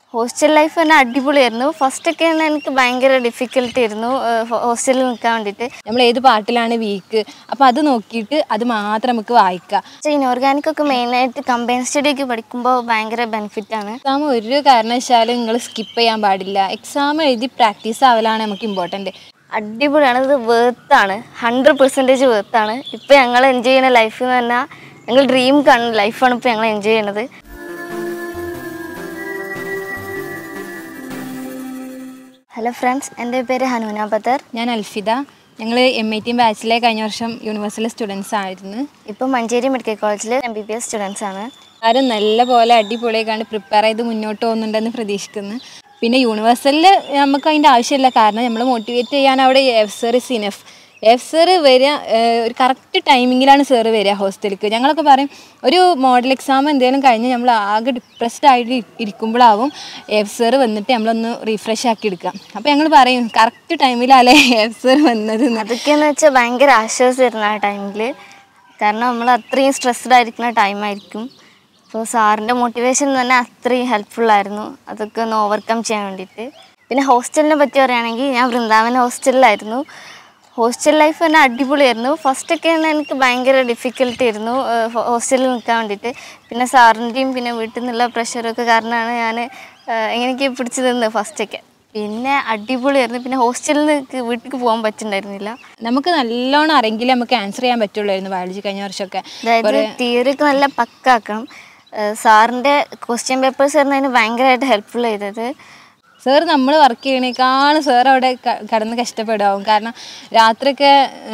Hostel life തന്നെ അടിപൊളിയായിരുന്നു ഫസ്റ്റൊക്കെ എനിക്ക് ഭയങ്കര ഡിഫിക്കൽട്ടി ആയിരുന്നു ഹോസ്റ്റലിൽ നിൽക്കാൻ വേണ്ടിയിട്ട് നമ്മൾ ഏത് പാട്ടിലാണ് വീക്ക് അപ്പോൾ അത് നോക്കിയിട്ട് അത് മാത്രം നമുക്ക് വായിക്കാം പക്ഷേ ഇനോർഗാനിക് ഒക്കെ മെയിനായിട്ട് കമ്പൈൻ സ്റ്റഡിയൊക്കെ പഠിക്കുമ്പോൾ ഭയങ്കര ബെനിഫിറ്റാണ് എക്സാം ഒരു കാരണവശാലും നിങ്ങൾ സ്കിപ്പ് ചെയ്യാൻ പാടില്ല എക്സാം എഴുതി പ്രാക്ടീസ് ആവലാണ് നമുക്ക് ഇമ്പോർട്ടൻറ്റ് അടിപൊളിയാണ് ഇത് വേർത്താണ് ഹൺഡ്രഡ് പെർസെൻറ്റേജ് വേർത്താണ് ഇപ്പോൾ ഞങ്ങൾ എൻജോയ് ചെയ്യുന്ന ലൈഫ് എന്ന് പറഞ്ഞാൽ ഞങ്ങൾ ഡ്രീം കാണുന്ന ലൈഫാണ് ഇപ്പോൾ ഞങ്ങൾ എൻജോയ് ചെയ്യണത് ഹലോ ഫ്രണ്ട്സ് എൻ്റെ പേര് ഹനൂന ബദർ ഞാൻ അൽഫിദ ഞങ്ങൾ എം ഐ ടി ബാച്ചിലെ കഴിഞ്ഞ വർഷം യൂണിവേഴ്സിലെ സ്റ്റുഡൻസ് ആയിരുന്നു ഇപ്പോൾ മഞ്ചേരി മെഡിക്കൽ കോളേജിൽ M B B S students ആണ് ആരും നല്ല പോലെ അടിപൊളിയായിക്കാണ്ട് പ്രിപ്പയർ ചെയ്ത് മുന്നോട്ട് പോകുന്നുണ്ടെന്ന് പ്രതീക്ഷിക്കുന്നു പിന്നെ യൂണിവേഴ്സലിൽ നമുക്ക് അതിൻ്റെ ആവശ്യമില്ല കാരണം നമ്മൾ മോട്ടിവേറ്റ് ചെയ്യാൻ അവിടെ F sir is enough F sir വരിക ഏഹ്, ഒരു കറക്റ്റ് ടൈമിങ്ങിലാണ് സാറ് വരിക ഹോസ്റ്റലിലേക്ക് ഞങ്ങളൊക്കെ പറയും ഒരു മോഡൽ എക്സാം എന്തെങ്കിലും കഴിഞ്ഞ് നമ്മൾ ആകെ ഡിപ്രസ്ഡ് ആയിട്ട് ഇരി- ഇരിക്കുമ്പോഴാവും എഫ് സർ വന്നിട്ട് നമ്മളൊന്ന് റീഫ്രഷ് ആക്കി എടുക്കാം അപ്പോൾ ഞങ്ങൾ പറയും കറക്റ്റ് ടൈമിലല്ലേ എഫ് സർ വന്നത് എന്ന്. അതൊക്കെയെന്ന് വെച്ചാൽ ഭയങ്കര ആശ്വാസമായിരുന്നു ആ ടൈമിൽ കാരണം നമ്മൾ അത്രയും സ്ട്രെസ്ഡ് ആയിരിക്കുന്ന ടൈമായിരിക്കും അപ്പോൾ സാറിൻ്റെ മോട്ടിവേഷൻ തന്നെ അത്രയും ഹെൽപ്ഫുള്ളായിരുന്നു അതൊക്കെ ഒന്ന് ഓവർകം ചെയ്യാൻ വേണ്ടിയിട്ട് പിന്നെ ഹോസ്റ്റലിനെ പറ്റി പറയുകയാണെങ്കിൽ ഞാൻ വൃന്ദാവൻ ഹോസ്റ്റലിലായിരുന്നു ഹോസ്റ്റൽ ലൈഫ് തന്നെ അടിപൊളിയായിരുന്നു ഫസ്റ്റൊക്കെ എനിക്ക് ഭയങ്കര ഡിഫിക്കൽട്ടി ആയിരുന്നു ഹോസ്റ്റലിൽ നിൽക്കാൻ വേണ്ടിയിട്ട് പിന്നെ സാറിൻ്റെയും പിന്നെ വീട്ടിൽ നിന്നുള്ള പ്രഷറൊക്കെ കാരണമാണ് ഞാൻ എങ്ങനെയൊക്കെ പിടിച്ചു നിന്നത് ഫസ്റ്റൊക്കെ പിന്നെ അടിപൊളിയായിരുന്നു പിന്നെ ഹോസ്റ്റലിൽ നിന്ന് വീട്ടിലേക്ക് പോകാൻ പറ്റുന്നുണ്ടായിരുന്നില്ല നമുക്ക് നല്ലോണം അറിയെങ്കിലേ നമുക്ക് ആൻസർ ചെയ്യാൻ പറ്റുള്ളായിരുന്നു ബയോളജി കഴിഞ്ഞ വർഷമൊക്കെ അതായത് തിയറി ഒക്കെ നല്ല പക്കാക്കണം സാറിൻ്റെ ക്വസ്റ്റ്യൻ പേപ്പേഴ്സ് ആയിരുന്നു അതിന് ഭയങ്കരമായിട്ട് ഹെൽപ്ഫുൾ ചെയ്തത് സാർ നമ്മൾ വർക്ക് ചെയ്യണേക്കാളും സാർ അവിടെ ക- കടന്ന് കഷ്ടപ്പെടാവും കാരണം രാത്രിയൊക്കെ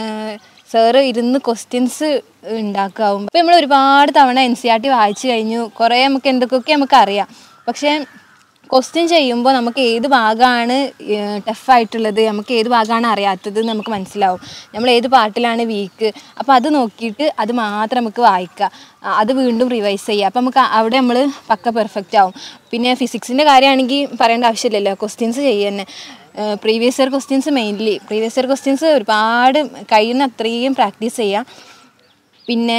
സാറ് ഇരുന്ന് ക്വസ്റ്റ്യൻസ് ഉണ്ടാക്കാവും ഇപ്പം നമ്മൾ ഒരുപാട് തവണ എൻ സി ആർ ടി വായിച്ചു കഴിഞ്ഞു കുറേ നമുക്ക് എന്തൊക്കെയൊക്കെ നമുക്ക് അറിയാം പക്ഷേ ക്വസ്റ്റ്യൻ ചെയ്യുമ്പോൾ നമുക്ക് ഏത് ഭാഗമാണ് ടഫായിട്ടുള്ളത് നമുക്ക് ഏത് ഭാഗമാണ് അറിയാത്തത് എന്ന് നമുക്ക് മനസ്സിലാവും നമ്മൾ ഏത് പാട്ടിലാണ് വീക്ക് അപ്പോൾ അത് നോക്കിയിട്ട് അത് മാത്രം നമുക്ക് വായിക്കുക ആ, അത് വീണ്ടും റിവൈസ് ചെയ്യുക അപ്പോൾ നമുക്ക് അവിടെ നമ്മൾ പക്ക പെർഫെക്റ്റ് ആവും പിന്നെ ഫിസിക്സിൻ്റെ കാര്യമാണെങ്കിൽ പറയേണ്ട ആവശ്യമില്ലല്ലോ ക്വസ്റ്റ്യൻസ് ചെയ്യുക തന്നെ previous year questions mainly previous year questions ഒരുപാട് കഴിയുന്ന അത്രയും പ്രാക്ടീസ് ചെയ്യുക പിന്നെ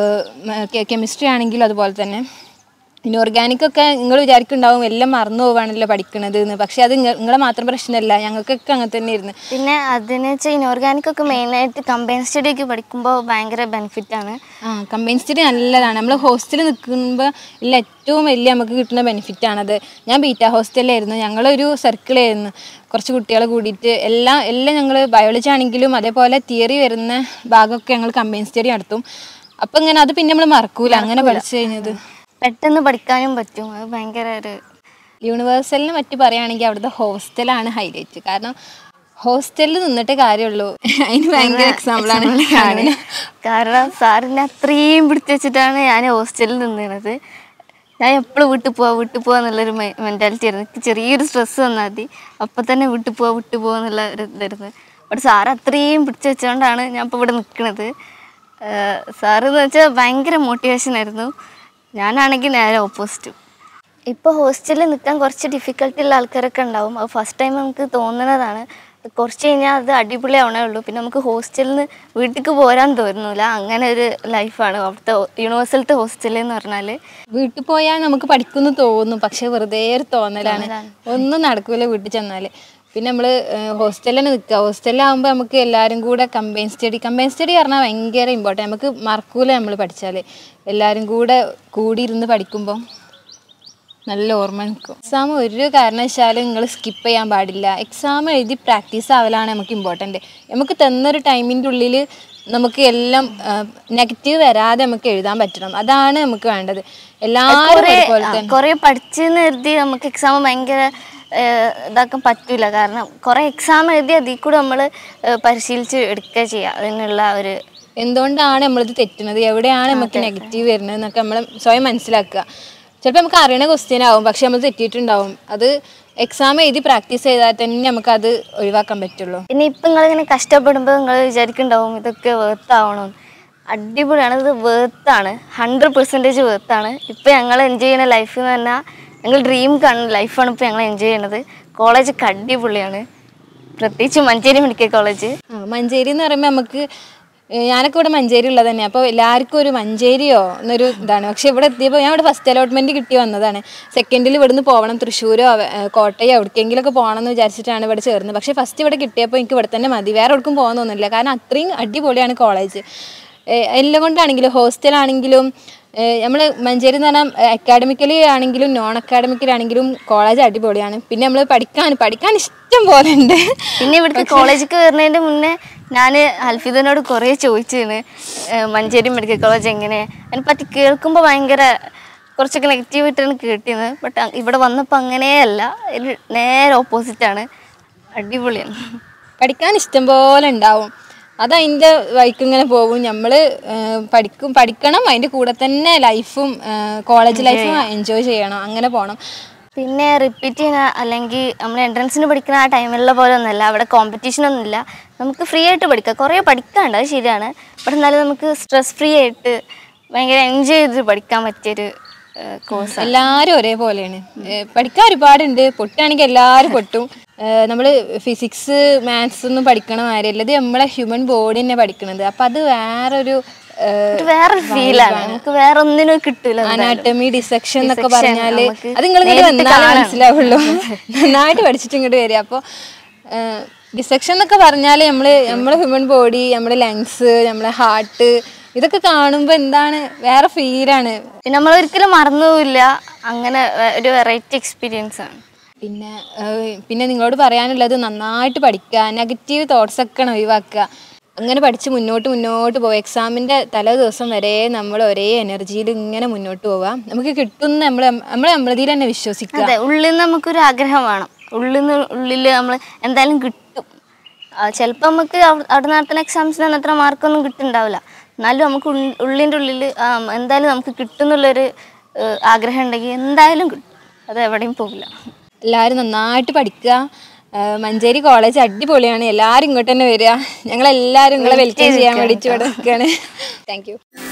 കെമിസ്ട്രി ആണെങ്കിലും അതുപോലെ തന്നെ ഇനോർഗാനിക് ഒക്കെ നിങ്ങൾ വിചാരിക്കുന്നുണ്ടാവും എല്ലാം മറന്നു പോവാണല്ലോ പഠിക്കണത് എന്ന് പക്ഷേ അത് നിങ്ങ- നിങ്ങളെ മാത്രം പ്രശ്നമല്ല ഞങ്ങൾക്കൊക്കെ അങ്ങനെ തന്നെ ഇരുന്ന് പിന്നെ അതിന് വെച്ചാൽ ഇനോർഗാനിക് ഒക്കെ മെയിനായിട്ട് കമ്പൈൻ സ്റ്റഡി ഒക്കെ പഠിക്കുമ്പോൾ ഭയങ്കര ബെനിഫിറ്റാണ് ആ കമ്പൈൻ സ്റ്റഡി നല്ലതാണ് നമ്മൾ ഹോസ്റ്റലിൽ നിൽക്കുമ്പോൾ ഇല്ല ഏറ്റവും വലിയ നമുക്ക് കിട്ടുന്ന ബെനിഫിറ്റാണത് ഞാൻ ബീറ്റ ഹോസ്റ്റലിലായിരുന്നു ഞങ്ങളൊരു സർക്കിളായിരുന്നു കുറച്ച് കുട്ടികൾ കൂടിയിട്ട് എല്ലാം എല്ലാം ഞങ്ങൾ ബയോളജി ആണെങ്കിലും അതേപോലെ തിയറി വരുന്ന ഭാഗമൊക്കെ ഞങ്ങൾ കമ്പൈൻ സ്റ്റഡി നടത്തും അപ്പം ഇങ്ങനെ അത് പിന്നെ നമ്മൾ മറക്കൂല അങ്ങനെ പഠിച്ചു കഴിഞ്ഞത് പെട്ടെന്ന് പഠിക്കാനും പറ്റും അത് ഭയങ്കര ഒരു യൂണിവേഴ്സലിനെ പറ്റി പറയുകയാണെങ്കിൽ അവിടുത്തെ ഹോസ്റ്റലാണ് ഹൈലൈറ്റ് കാരണം ഹോസ്റ്റലിൽ നിന്നിട്ടേ കാര്യമുള്ളൂ അതിന് ഭയങ്കര എക്സാമ്പിളാണ് കാണുന്നത് കാരണം സാറിനെ അത്രയും പിടിച്ചു വെച്ചിട്ടാണ് ഞാൻ ഹോസ്റ്റലിൽ നിന്നിരുന്നത് ഞാൻ എപ്പോഴും വീട്ടിൽ പോവാ വീട്ടിൽ പോവാ എന്നുള്ളൊരു മെൻറ്റാലിറ്റി ആയിരുന്നു എനിക്ക് ചെറിയൊരു സ്ട്രെസ് വന്നാൽ മതി അപ്പം തന്നെ വീട്ടിൽ പോവാ വീട്ടിൽ പോവാ എന്നുള്ള ഒരു ഇതായിരുന്നു ബട്ട് സാർ അത്രയും പിടിച്ചു വെച്ചുകൊണ്ടാണ് ഞാൻ ഇപ്പോൾ ഇവിടെ നിൽക്കുന്നത് സാറ് എന്ന് വെച്ചാൽ ഭയങ്കര മോട്ടിവേഷൻ ആയിരുന്നു ഞാനാണെങ്കിൽ നേരെ ഓപ്പോസിറ്റും ഇപ്പോൾ ഹോസ്റ്റലിൽ നിൽക്കാൻ കുറച്ച് ഡിഫിക്കൽട്ടി ഉള്ള ആൾക്കാരൊക്കെ ഉണ്ടാവും അത് ഫസ്റ്റ് ടൈം നമുക്ക് തോന്നുന്നതാണ് കുറച്ച് കഴിഞ്ഞാൽ അത് അടിപൊളിയാവണേ ഉള്ളൂ പിന്നെ നമുക്ക് ഹോസ്റ്റലിൽ നിന്ന് വീട്ടിലേക്ക് പോരാൻ തോന്നുന്നില്ല അങ്ങനെ ഒരു ലൈഫാണ് അവിടുത്തെ യൂണിവേഴ്സലത്തെ ഹോസ്റ്റലിൽ എന്ന് പറഞ്ഞാൽ വീട്ടിൽ പോയാൽ നമുക്ക് പഠിക്കുന്നു തോന്നും പക്ഷെ വെറുതെ ഒരു തോന്നലാണ് ഒന്നും നടക്കൂല വീട്ടിൽ ചെന്നാൽ പിന്നെ നമ്മൾ ഹോസ്റ്റലിൽ തന്നെ നിൽക്കുക ഹോസ്റ്റലിലാകുമ്പോൾ നമുക്ക് എല്ലാവരും കൂടെ കമ്പൈൻ സ്റ്റഡി കമ്പൈൻ സ്റ്റഡി പറഞ്ഞാൽ ഭയങ്കര ഇമ്പോർട്ടൻ്റ് നമുക്ക് മറക്കൂല നമ്മൾ പഠിച്ചാൽ എല്ലാവരും കൂടെ കൂടിയിരുന്ന് പഠിക്കുമ്പോൾ നല്ല ഓർമ്മ നിൽക്കും എക്സാം ഒരു കാരണവശാലും നിങ്ങൾ സ്കിപ്പ് ചെയ്യാൻ പാടില്ല എക്സാം എഴുതി പ്രാക്ടീസ് ആവലാണ് നമുക്ക് ഇമ്പോർട്ടൻറ്റ് നമുക്ക് തന്നൊരു ടൈമിൻ്റെ ഉള്ളിൽ നമുക്ക് എല്ലാം നെഗറ്റീവ് വരാതെ നമുക്ക് എഴുതാൻ പറ്റണം അതാണ് നമുക്ക് വേണ്ടത് എല്ലാവരും ഒരുപോലെ തന്നെ കുറേ പഠിച്ചെന്ന് കരുതി നമുക്ക് എക്സാം ഭയങ്കര ഏഹ്, ഇതാക്കാൻ പറ്റില്ല കാരണം കുറേ എക്സാം എഴുതി അതിൽ കൂടെ നമ്മൾ പരിശീലിച്ച് എടുക്കുക ചെയ്യുക അതിനുള്ള ഒരു എന്തുകൊണ്ടാണ് നമ്മളിത് തെറ്റുന്നത് എവിടെയാണ് നമുക്ക് നെഗറ്റീവ് വരുന്നത് എന്നൊക്കെ നമ്മൾ സ്വയം മനസ്സിലാക്കുക ചിലപ്പോൾ നമുക്ക് അറിയണ ക്വസ്റ്റ്യൻ ആവും പക്ഷെ നമ്മൾ തെറ്റിയിട്ടുണ്ടാവും അത് എക്സാം എഴുതി പ്രാക്ടീസ് ചെയ്താൽ തന്നെ നമുക്കത് ഒഴിവാക്കാൻ പറ്റുള്ളൂ പിന്നെ ഇപ്പം നിങ്ങളിങ്ങനെ കഷ്ടപ്പെടുമ്പോൾ നിങ്ങൾ വിചാരിക്കുന്നുണ്ടാവും ഇതൊക്കെ വേർത്താവണം അടിപൊളിയാണ് ഇത് വേർത്താണ് ഹൺഡ്രഡ് പെർസെൻറ്റേജ് വേർത്താണ് ഇപ്പം ഞങ്ങൾ എൻജോയ് ചെയ്യുന്ന ലൈഫ് എന്ന് പറഞ്ഞാൽ ഞങ്ങൾ ഡ്രീം കാണുന്ന ലൈഫാണ് ഇപ്പോൾ ഞങ്ങൾ എൻജോയ് ചെയ്യണത് കോളേജൊക്കെ അടിപൊളിയാണ് പ്രത്യേകിച്ച് മഞ്ചേരി മെഡിക്കൽ കോളേജ് ആ, മഞ്ചേരി എന്ന് പറയുമ്പോൾ നമുക്ക് ഏ, ഞാനൊക്കെ ഇവിടെ മഞ്ചേരി ഉള്ളത് തന്നെ അപ്പോൾ എല്ലാവർക്കും ഒരു മഞ്ചേരിയോ എന്നൊരു ഇതാണ് പക്ഷെ ഇവിടെ എത്തിയപ്പോൾ ഞാൻ ഇവിടെ ഫസ്റ്റ് അലോട്ട്മെന്റ് കിട്ടി വന്നതാണ് സെക്കൻഡിൽ ഇവിടുന്ന് പോകണം തൃശ്ശൂരോ അവ- ഏ, കോട്ടയോ എവിടേക്കെങ്കിലുമൊക്കെ പോകണം എന്ന് വിചാരിച്ചിട്ടാണ് ഇവിടെ ചേർന്നത് പക്ഷേ ഫസ്റ്റ് ഇവിടെ കിട്ടിയപ്പോൾ എനിക്ക് ഇവിടെ തന്നെ മതി വേറെ എവിടേക്കും പോകാൻ തോന്നുന്നില്ല കാരണം അത്രയും അടിപൊളിയാണ് കോളേജ് എല്ലാം കൊണ്ടാണെങ്കിലും ഹോസ്റ്റലാണെങ്കിലും നമ്മൾ മഞ്ചേരി എന്ന് പറഞ്ഞാൽ അക്കാഡമിക്കലി ആണെങ്കിലും നോൺ അക്കാഡമിക്കലാണെങ്കിലും കോളേജ് അടിപൊളിയാണ് പിന്നെ നമ്മൾ പഠിക്കാൻ പഠിക്കാൻ ഇഷ്ടം പോലെ ഉണ്ട് പിന്നെ ഇവിടുത്തെ കോളേജിലേക്ക് വരുന്നതിൻ്റെ മുന്നേ ഞാൻ ഹൽഫിദനോട് കുറേ ചോദിച്ചിരുന്നു മഞ്ചേരി മെഡിക്കൽ കോളേജ് എങ്ങനെ അതിനെപ്പറ്റി കേൾക്കുമ്പോൾ ഭയങ്കര കുറച്ചൊക്കെ നെഗറ്റീവായിട്ടാണ് കേട്ടിരുന്നത് ബട്ട് ഇവിടെ വന്നപ്പോൾ അങ്ങനെയല്ല ഇത് നേരെ ഓപ്പോസിറ്റാണ് അടിപൊളിയാണ് പഠിക്കാൻ ഇഷ്ടം പോലെ ഉണ്ടാവും അത് അതിൻ്റെ വഴിക്ക് ഇങ്ങനെ പോകും നമ്മൾ പഠിക്കും പഠിക്കണം അതിൻ്റെ കൂടെ തന്നെ ലൈഫും കോളേജ് ലൈഫും എൻജോയ് ചെയ്യണം അങ്ങനെ പോകണം പിന്നെ റിപ്പീറ്റ് ചെയ്യുന്ന അല്ലെങ്കിൽ നമ്മൾ എൻട്രൻസിന് പഠിക്കുന്ന ആ ടൈമിലുള്ള പോലെ ഒന്നുമല്ല അവിടെ കോമ്പറ്റീഷൻ ഒന്നുമില്ല നമുക്ക് ഫ്രീ ആയിട്ട് പഠിക്കാം കുറേ പഠിക്കാനുണ്ട് അത് ശരിയാണ് ബട്ട് എന്നാലും നമുക്ക് സ്ട്രെസ് ഫ്രീ ആയിട്ട് ഭയങ്കര എൻജോയ് ചെയ്ത് പഠിക്കാൻ പറ്റിയൊരു കോഴ്സ് എല്ലാവരും ഒരേപോലെയാണ് ഏ, പഠിക്കാൻ ഒരുപാടുണ്ട് പൊട്ടാണെങ്കിൽ എല്ലാവരും പൊട്ടും നമ്മൾ ഫിസിക്സ് മാത്സ് ഒന്നും പഠിക്കണ മാതിരിയല്ല ഇത് നമ്മളെ ഹ്യൂമൻ ബോഡി തന്നെ പഠിക്കണത് അപ്പം അത് വേറൊരു ഇത് വേറൊരു ഫീലാണ് നമുക്ക് വേറെ ഒന്നിനും കിട്ടൂല അനാട്ടമി ഡിസെക്ഷൻ എന്നൊക്കെ Dissection പറഞ്ഞാല് നമുക്ക് അത് നിങ്ങൾ ഇങ്ങോട്ട് നേരിട്ട് വന്നാലേ കാണാം. മനസ്സിലാവുള്ളൂ നന്നായിട്ട് പഠിച്ചിട്ട് ഇങ്ങോട്ട് വരിക അപ്പോൾ ഡിസെക്ഷൻ എന്നൊക്കെ പറഞ്ഞാൽ നമ്മൾ നമ്മളെ ഹ്യൂമൻ ബോഡി നമ്മുടെ ലങ്സ് നമ്മളെ ഹാർട്ട് ഇതൊക്കെ കാണുമ്പോൾ എന്താണ് വേറെ ഫീലാണ് പിന്നെ നമ്മൾ ഒരിക്കലും മറന്നുപോവില്ല അങ്ങനെ വേ- ഒരു വെറൈറ്റി എക്സ്പീരിയൻസ് ആണ് പിന്നെ ഏഹ്, പിന്നെ നിങ്ങളോട് പറയാനുള്ളത് നന്നായിട്ട് പഠിക്കുക നെഗറ്റീവ് തോട്ട്സ് ഒക്കെ ഒഴിവാക്കുക അങ്ങനെ പഠിച്ച് മുന്നോട്ട് മുന്നോട്ട് പോവുക എക്സാമിൻ്റെ തലേ ദിവസം വരെ നമ്മൾ ഒരേ എനർജിയിൽ ഇങ്ങനെ മുന്നോട്ട് പോവുക നമുക്ക് കിട്ടുന്ന നമ്മൾ നമ്മൾ നമ്മളതിൽ തന്നെ വിശ്വസിക്കുക അതെ ഉള്ളിൽ നിന്ന് നമുക്കൊരു ആഗ്രഹം വേണം ഉള്ളിൽ നിന്ന് ഉള്ളിൽ നമ്മൾ എന്തായാലും കിട്ടും ചിലപ്പോൾ നമുക്ക് അവ- അവിടെ നടത്തുന്ന എക്സാംസിന് അത്ര മാർക്കൊന്നും കിട്ടുന്നുണ്ടാവില്ല എന്നാലും നമുക്ക് ഉൾ- ഉള്ളിൻ്റെ ഉള്ളിൽ ആ, എന്തായാലും നമുക്ക് കിട്ടുന്നുള്ളൊരു ഏഹ്, ആഗ്രഹം ഉണ്ടെങ്കിൽ എന്തായാലും കിട്ടും അത് എവിടെയും പോകില്ല എല്ലാവരും നന്നായിട്ട് പഠിക്കുക ഏഹ്, മഞ്ചേരി കോളേജ് അടിപൊളിയാണ് എല്ലാവരും ഇങ്ങോട്ട് തന്നെ വരിക ഞങ്ങളെല്ലാവരും നിങ്ങളെ വെൽക്കം ചെയ്യാൻ വേണ്ടിയിട്ട് ഇവിടെ നിൽക്കുകയാണ് താങ്ക് യു